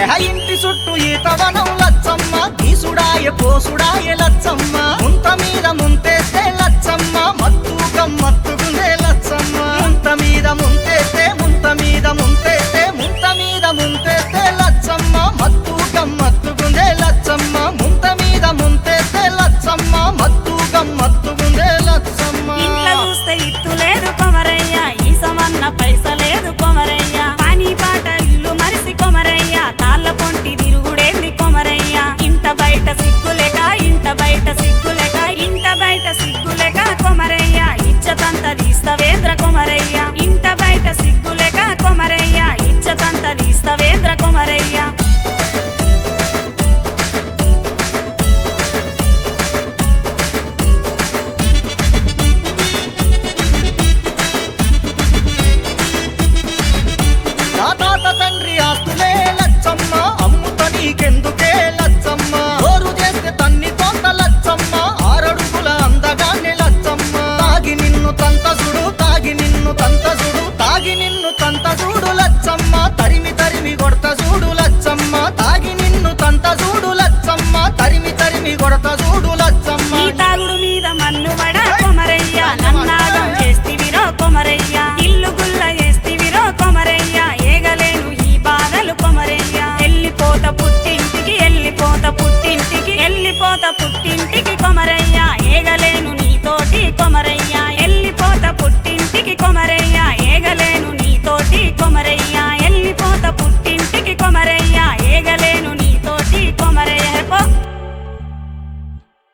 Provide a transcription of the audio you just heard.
ఏహ ఇంటి చుట్టూ ఈతవనం లచ్చమ్మ గీసుడాయ పోసుడాయ లచ్చమ్మ ముంత మీద ముంతేస్తే లచ్చమ్మ మత్తు గమ్మత్తుగుందే లచ్చమ్మ ముంత మీద ముంతేస్తే ముంత మీద ముంతేస్తే ముంత మీద ముంతేస్తే లచ్చమ్మ మత్తు గమ్మత్తుగుందే లచ్చమ్మ ముంత మీద ముంతేస్తే లచ్చమ్మ మత్తు గమ్మత్తుగుందే లచ్చమ్మ ఇంట్లో చూస్తే ఇత్తు లేదు కొమరయ్య ఈ సమన్న పైస లేదు కొమరయ్య పని పాట ఇల్లు మరిసి కొమరయ్య తాళ్ళ పొంటి తిరుగుడేంది కొమరయ్య ఇంట బయట సిగ్గులేక ఇంట బయట సిగ్గులేక ఇంట బయట సిగ్గులేక కొమరయ్య ఇచ్చతంత తీస్తవేంద్ర కొమరయ్య ఇంట బయట సిగ్గులేక కొమరయ్య ఇచ్చతంత తీస్తవేంద్ర కొమరయ్య నా తాత తండ్రి ఆస్తులే లచ్చమ్మ అమ్ముత నీకెందుకే లచ్చమ్మ జోరు చేస్తే తన్ని తొంత లచ్చమ్మ ఆరడుగుల అందగాన్ని లచ్చమ్మ తాగి నిన్ను తంత చూడు తాగి నిన్ను తంత చూడు తాగి నిన్ను తంత చూడు లచ్చమ్మ తరిమి తరిమి కొడత చూడు లచ్చమ్మ తాగి నిన్ను తంత చూడు లచ్చమ్మ తరిమి తరిమి కొడత చూడు లచ్చమ్మ ఈ తాగుడు మీద మన్ను వడ కొమరయ్య నన్నాగం చేస్తివిరో కొమరయ్య ఇల్లు గుల్ల చేస్తివిరో కొమరయ్య ఏగలేను ఈ బాధలు కొమరయ్య ఎల్లిపోత పుట్టింటికి ఎల్లిపోత పుట్టింటికి ఎల్లిపోత పుట్టింటికి కొమరయ్య ఏగలేను నీతోటి కొమరయ్య ఎల్లిపోత పుట్టింటికి కొమరయ్య ఏగలేను నీతోటి కొమరయ్య ఎల్లిపోత పుట్టింటికి కొమరయ్య ఏగలేను